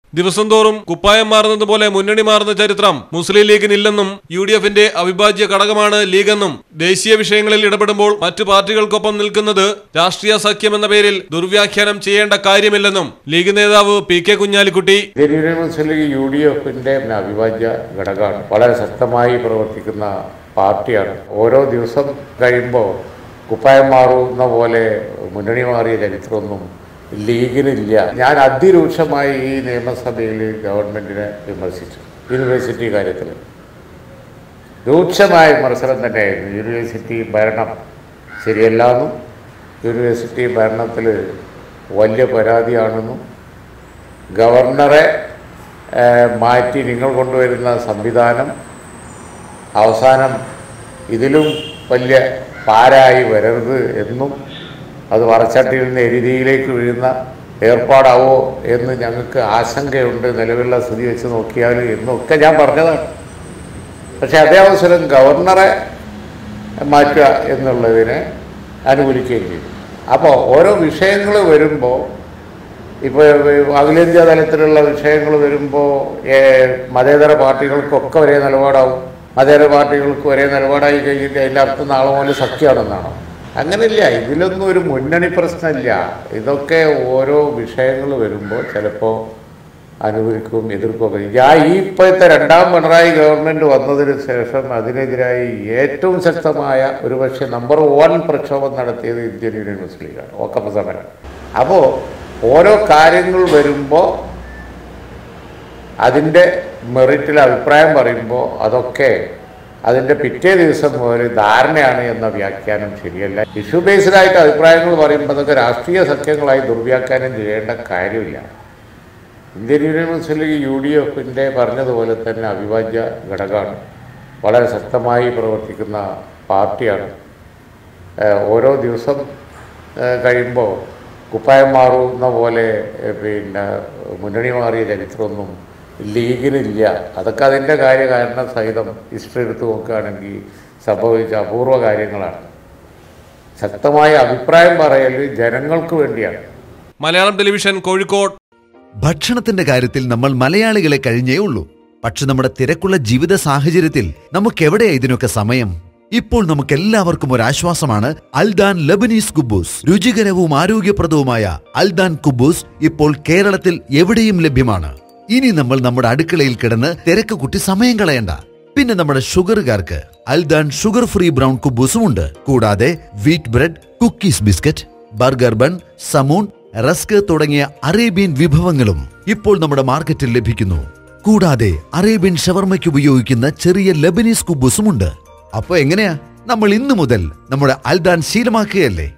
ദിവസം തോറും കുപ്പായം മാറുന്നത് പോലെ മുന്നണി മാറുന്ന ചരിത്രം മുസ്ലിം ലീഗിനില്ലെന്നും യു ഡി എഫിന്റെ അവിഭാജ്യ ഘടകമാണ് ലീഗെന്നും ദേശീയ വിഷയങ്ങളിൽ ഇടപെടുമ്പോൾ മറ്റു പാർട്ടികൾക്കൊപ്പം നിൽക്കുന്നത് രാഷ്ട്രീയ സഖ്യം എന്ന പേരിൽ ദുർവ്യാഖ്യാനം ചെയ്യേണ്ട കാര്യമില്ലെന്നും ലീഗ് നേതാവ് P K Kunhalikutty Indian Union Muslim League U D എഫിന്റെ അവിഭാജ്യ ഘടകമാണ് വളരെ ശക്തമായി പ്രവർത്തിക്കുന്ന പാർട്ടിയാണ് ഓരോ ദിവസം കഴിയുമ്പോൾ കുപ്പായം മാറുന്ന പോലെ മുന്നണി മാറിയ ചരിത്രമൊന്നും ലീഗിനില്ല ഞാൻ അതിരൂക്ഷമായി ഈ നിയമസഭയിൽ ഗവൺമെന്റിനെ വിമർശിച്ചു യൂണിവേഴ്സിറ്റി കാര്യത്തിൽ രൂക്ഷമായ വിമർശനം തന്നെയായിരുന്നു യൂണിവേഴ്സിറ്റി ഭരണം ശരിയല്ലാന്നും യൂണിവേഴ്സിറ്റി ഭരണത്തിൽ വലിയ പരാതിയാണെന്നും ഗവർണറെ ഏഹ്, മാറ്റി നിങ്ങൾ കൊണ്ടുവരുന്ന സംവിധാനം അവസാനം ഇതിലും വലിയ പാരായി വരരുത് എന്നും അത് വറച്ചട്ടിയിൽ നിന്ന് എരുതിയിലേക്ക് വീഴുന്ന ഏർപ്പാടാവോ എന്ന് ഞങ്ങൾക്ക് ആശങ്കയുണ്ട് നിലവിലുള്ള സ്ഥിതി വെച്ച് നോക്കിയാൽ എന്നൊക്കെ ഞാൻ പറഞ്ഞതാണ് പക്ഷേ അതേ അവസരം ഗവർണറെ മാറ്റുക എന്നുള്ളതിനെ അനുകൂലിക്കുകയും ചെയ്തു അപ്പോൾ ഓരോ വിഷയങ്ങൾ വരുമ്പോൾ ഇപ്പോൾ അഖിലേന്ത്യാ തലത്തിലുള്ള വിഷയങ്ങൾ വരുമ്പോൾ മതേതര പാർട്ടികൾക്കൊക്കെ ഒരേ നിലപാടാവും മതേതര പാർട്ടികൾക്ക് ഒരേ നിലപാടായി കഴിഞ്ഞിട്ട് അതിൻ്റെ അർത്ഥം നാളെ മുതൽ സഖ്യമാണെന്നാണോ അങ്ങനെയില്ല ഇതിലൊന്നും ഒരു മുന്നണി പ്രശ്നമില്ല ഇതൊക്കെ ഓരോ വിഷയങ്ങൾ വരുമ്പോൾ ചിലപ്പോൾ അനുകൂലിക്കും എതിർക്കും ഒക്കെ ചെയ്യും. ഞാൻ ഈ ഇപ്പോഴത്തെ രണ്ടാം പിണറായി ഗവൺമെൻറ് വന്നതിന് ശേഷം അതിനെതിരായി ഏറ്റവും ശക്തമായ ഒരുപക്ഷെ നമ്പർ വൺ പ്രക്ഷോഭം നടത്തിയത് ഇന്ത്യൻ യൂണിയൻ മുസ്ലിം ലീഗാണ് ഓക്കപ്പ സമരം അപ്പോൾ ഓരോ കാര്യങ്ങൾ വരുമ്പോൾ അതിൻ്റെ മെറിറ്റിൽ അഭിപ്രായം പറയുമ്പോൾ അതൊക്കെ അതിൻ്റെ പിറ്റേ ദിവസം ഒരു ധാരണയാണ് എന്ന വ്യാഖ്യാനം ശരിയല്ല ഇഷ്യൂ ബേസ്ഡായിട്ട് അഭിപ്രായങ്ങൾ പറയുമ്പോൾ അതൊക്കെ രാഷ്ട്രീയ സഖ്യങ്ങളായി ദുർവ്യാഖ്യാനം ചെയ്യേണ്ട കാര്യമില്ല Indian Union Muslim League U D എഫിൻ്റെ പറഞ്ഞതുപോലെ തന്നെ അവിഭാജ്യ ഘടകമാണ് വളരെ ശക്തമായി പ്രവർത്തിക്കുന്ന പാർട്ടിയാണ് ഏഹ് ഓരോ ദിവസം ഏഹ് കഴിയുമ്പോൾ കുപ്പായം മാറുന്ന പോലെ ഏഹ് പിന്നെ മുന്നണി മാറിയ ചരിത്രമൊന്നും ലീഗിനില്ല അതൊക്കെ അതിൻ്റെ കാര്യകാരണ സഹിതം ഹിസ്റ്ററി എടുത്ത് നോക്കുകയാണെങ്കിൽ സംഭവിച്ച അപൂർവ കാര്യങ്ങളാണ് ശക്തമായ അഭിപ്രായം പറയൽ ജനങ്ങൾക്ക് വേണ്ടിയാണ് മലയാളം ടെലിവിഷൻ കോഴിക്കോട് ഭക്ഷണത്തിന്റെ കാര്യത്തിൽ നമ്മൾ മലയാളികളെ കഴിഞ്ഞേ ഉള്ളൂ പക്ഷെ നമ്മുടെ തിരക്കുള്ള ജീവിത സാഹചര്യത്തിൽ നമുക്കെവിടെയാ ഇതിനൊക്കെ സമയം ഇപ്പോൾ നമുക്ക് എല്ലാവർക്കും ഒരു ആശ്വാസമാണ് അൽദാൻ ലബനീസ് കുബൂസ് രുചികരവും ആരോഗ്യപ്രദവുമായ അൽദാൻ കുബൂസ് ഇപ്പോൾ കേരളത്തിൽ എവിടെയും ലഭ്യമാണ് ഇനി നമ്മൾ നമ്മുടെ അടുക്കളയിൽ കിടന്ന് തിരക്ക് കുട്ടി സമയം കളയണ്ട പിന്നെ നമ്മുടെ ഷുഗറുകാർക്ക് അൽദാൻ ഷുഗർ ഫ്രീ ബ്രൗൺ കുബൂസും ഉണ്ട് കൂടാതെ wheat bread cookies biscuit burger bun സമൂൺ റസ്ക് തുടങ്ങിയ അറേബ്യൻ വിഭവങ്ങളും ഇപ്പോൾ നമ്മുടെ മാർക്കറ്റിൽ ലഭിക്കുന്നു കൂടാതെ അറേബ്യൻ ഷവർമയ്ക്ക് ഉപയോഗിക്കുന്ന ചെറിയ ലബനീസ് കുബൂസും ഉണ്ട് അപ്പൊ എങ്ങനെയാ നമ്മൾ ഇന്നു മുതൽ നമ്മുടെ അൽദാൻ ശീലമാക്കുകയല്ലേ